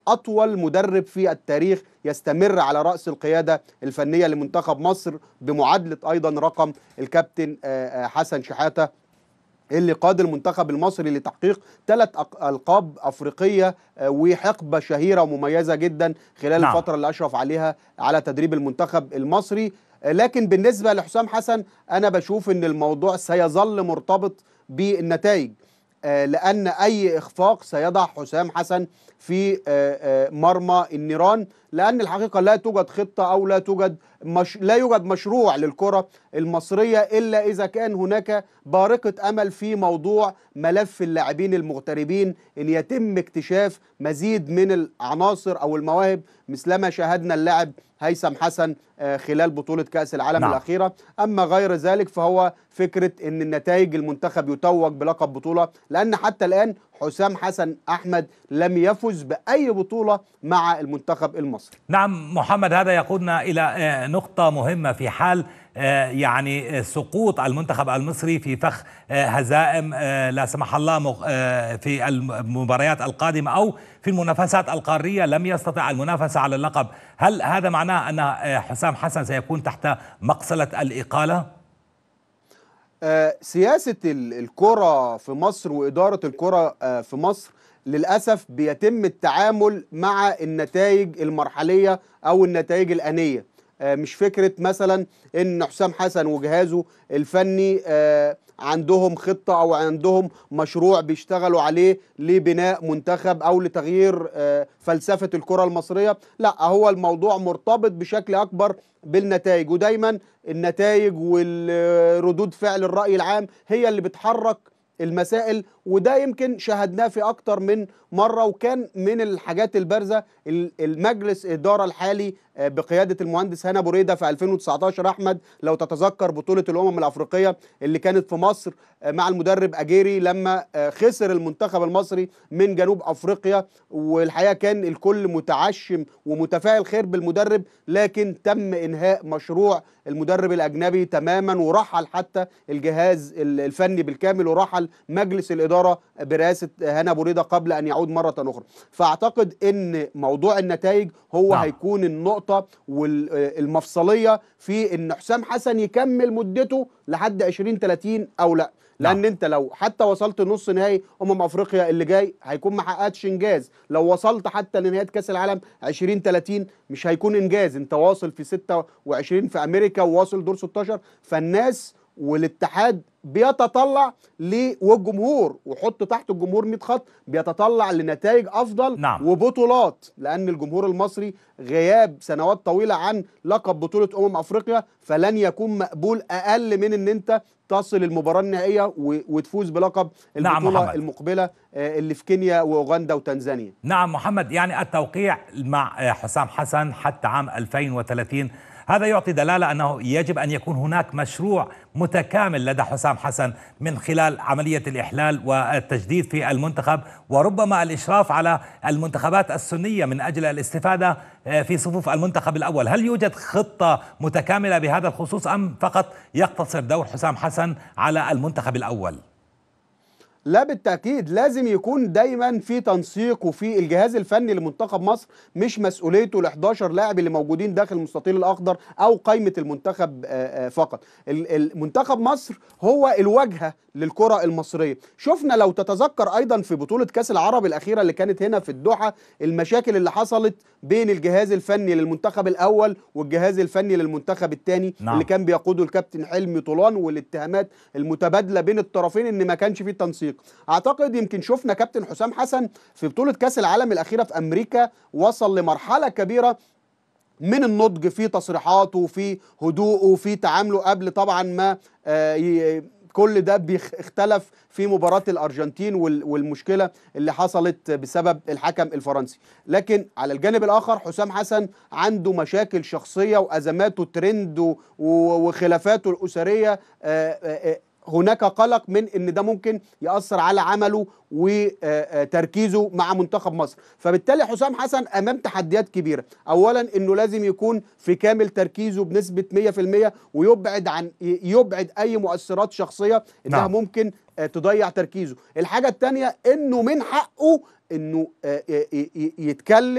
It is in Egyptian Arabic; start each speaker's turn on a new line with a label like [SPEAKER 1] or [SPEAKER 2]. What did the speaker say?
[SPEAKER 1] اطول مدرب في التاريخ يستمر على راس القياده الفنيه لمنتخب مصر بمعادله ايضا رقم الكابتن آه، آه، حسن شحاته اللي قاد المنتخب المصري لتحقيق ثلاث القاب افريقيه آه، وحقبه شهيره ومميزه جدا خلال
[SPEAKER 2] نعم.
[SPEAKER 1] الفتره اللي اشرف عليها على تدريب المنتخب المصري آه، لكن بالنسبه لحسام حسن انا بشوف ان الموضوع سيظل مرتبط بالنتائج آه، لان اي اخفاق سيضع حسام حسن في آه، آه، مرمى النيران لان الحقيقه لا توجد خطه او لا توجد مش لا يوجد مشروع للكره المصريه الا اذا كان هناك بارقه امل في موضوع ملف اللاعبين المغتربين ان يتم اكتشاف مزيد من العناصر او المواهب مثلما شاهدنا اللاعب هيثم حسن آه، خلال بطوله كاس العالم
[SPEAKER 2] نعم.
[SPEAKER 1] الاخيره اما غير ذلك فهو فكره ان النتائج المنتخب يتوج بلقب بطوله لان حتى الان حسام حسن احمد لم يفز باي بطوله مع المنتخب المصري
[SPEAKER 2] نعم محمد هذا يقودنا إلى آه، نقطة مهمة في حال آه، يعني آه، سقوط المنتخب المصري في فخ آه، هزائم آه، لا سمح الله مغ- آه، في المباريات القادمة أو في المنافسات القارية لم يستطع المنافسة على اللقب هل هذا معناه أن آه، حسام حسن سيكون تحت مقصلة الإقالة؟
[SPEAKER 1] آه، سياسة ال- الكرة في مصر وإدارة الكرة آه، في مصر للأسف بيتم التعامل مع النتائج المرحلية أو النتائج الآنية آه، مش فكرة مثلا إن حسام حسن وجهازه الفني آه، عندهم خطة أو عندهم مشروع بيشتغلوا عليه لبناء منتخب أو لتغيير آه، فلسفة الكرة المصرية لا هو الموضوع مرتبط بشكل أكبر بالنتائج ودايما النتائج والردود فعل الرأي العام هي اللي بتحرك المسائل وده يمكن شاهدناه في أكتر من مرة وكان من الحاجات البارزة ال- المجلس إدارة الحالي آه، بقيادة المهندس هنا بريدة في 2019 أحمد لو تتذكر بطولة الأمم الأفريقية اللي كانت في مصر آه، مع المدرب أجيري لما آه، خسر المنتخب المصري من جنوب أفريقيا والحقيقة كان الكل متعشم ومتفائل خير بالمدرب لكن تم إنهاء مشروع المدرب الأجنبي تماما ورحل حتى الجهاز ال- الفني بالكامل ورحل مجلس الإدارة برئاسة هنا بريدة قبل أن يعود مرة أخرى فأعتقد أن موضوع النتائج هو
[SPEAKER 2] نعم.
[SPEAKER 1] نعم. هيكون النقطة والمفصلية في أن حسام حسن يكمل مدته لحد 2030 أو لا لان
[SPEAKER 2] نعم.
[SPEAKER 1] انت لو حتى وصلت نص نهائي امم افريقيا اللي جاي هيكون ما حققتش انجاز لو وصلت حتى لنهايه كاس العالم 2030 مش هيكون انجاز انت واصل في 26 في امريكا وواصل دور 16 فالناس والاتحاد بيتطلع ل والجمهور وحط تحت الجمهور 100 خط بيتطلع لنتائج افضل
[SPEAKER 2] نعم.
[SPEAKER 1] وبطولات لان الجمهور المصري غياب سنوات طويله عن لقب بطوله امم افريقيا فلن يكون مقبول اقل من ان انت تصل المباراه النهائيه و- وتفوز بلقب
[SPEAKER 2] نعم
[SPEAKER 1] البطوله
[SPEAKER 2] محمد.
[SPEAKER 1] المقبله آه، اللي في كينيا واوغندا وتنزانيا
[SPEAKER 2] نعم محمد يعني التوقيع مع حسام حسن حتى عام 2030 هذا يعطي دلالة أنه يجب أن يكون هناك مشروع متكامل لدى حسام حسن من خلال عملية الإحلال والتجديد في المنتخب وربما الإشراف على المنتخبات السنية من أجل الاستفادة في صفوف المنتخب الأول هل يوجد خطة متكاملة بهذا الخصوص أم فقط يقتصر دور حسام حسن على المنتخب الأول؟
[SPEAKER 1] لا بالتأكيد لازم يكون دايما في تنسيق وفي الجهاز الفني لمنتخب مصر مش مسؤوليته ال 11 لاعب اللي موجودين داخل المستطيل الأخضر أو قائمة المنتخب آه، آه، فقط ال- المنتخب مصر هو الواجهة للكرة المصرية شفنا لو تتذكر أيضا في بطولة كأس العرب الأخيرة اللي كانت هنا في الدوحة المشاكل اللي حصلت بين الجهاز الفني للمنتخب الأول والجهاز الفني للمنتخب الثاني
[SPEAKER 2] نعم.
[SPEAKER 1] اللي كان بيقوده الكابتن حلمي طولان والاتهامات المتبادله بين الطرفين ان ما كانش فيه تنسيق اعتقد يمكن شفنا كابتن حسام حسن في بطوله كاس العالم الاخيره في امريكا وصل لمرحله كبيره من النضج في تصريحاته وفي هدوءه وفي تعامله قبل طبعا ما آه، ي- كل ده بيخ- اختلف في مباراة الأرجنتين وال- والمشكلة اللي حصلت بسبب الحكم الفرنسي لكن على الجانب الآخر حسام حسن عنده مشاكل شخصية وأزماته ترند و- و- وخلافاته الأسرية آه، آه، آه، هناك قلق من ان ده ممكن ياثر على عمله وتركيزه مع منتخب مصر فبالتالي حسام حسن امام تحديات كبيره اولا انه لازم يكون في كامل تركيزه بنسبه 100% ويبعد عن يبعد اي مؤثرات شخصيه انها
[SPEAKER 2] نعم.
[SPEAKER 1] ممكن آه، تضيع تركيزه الحاجه الثانيه انه من حقه انه آه، ي- ي- يتكلم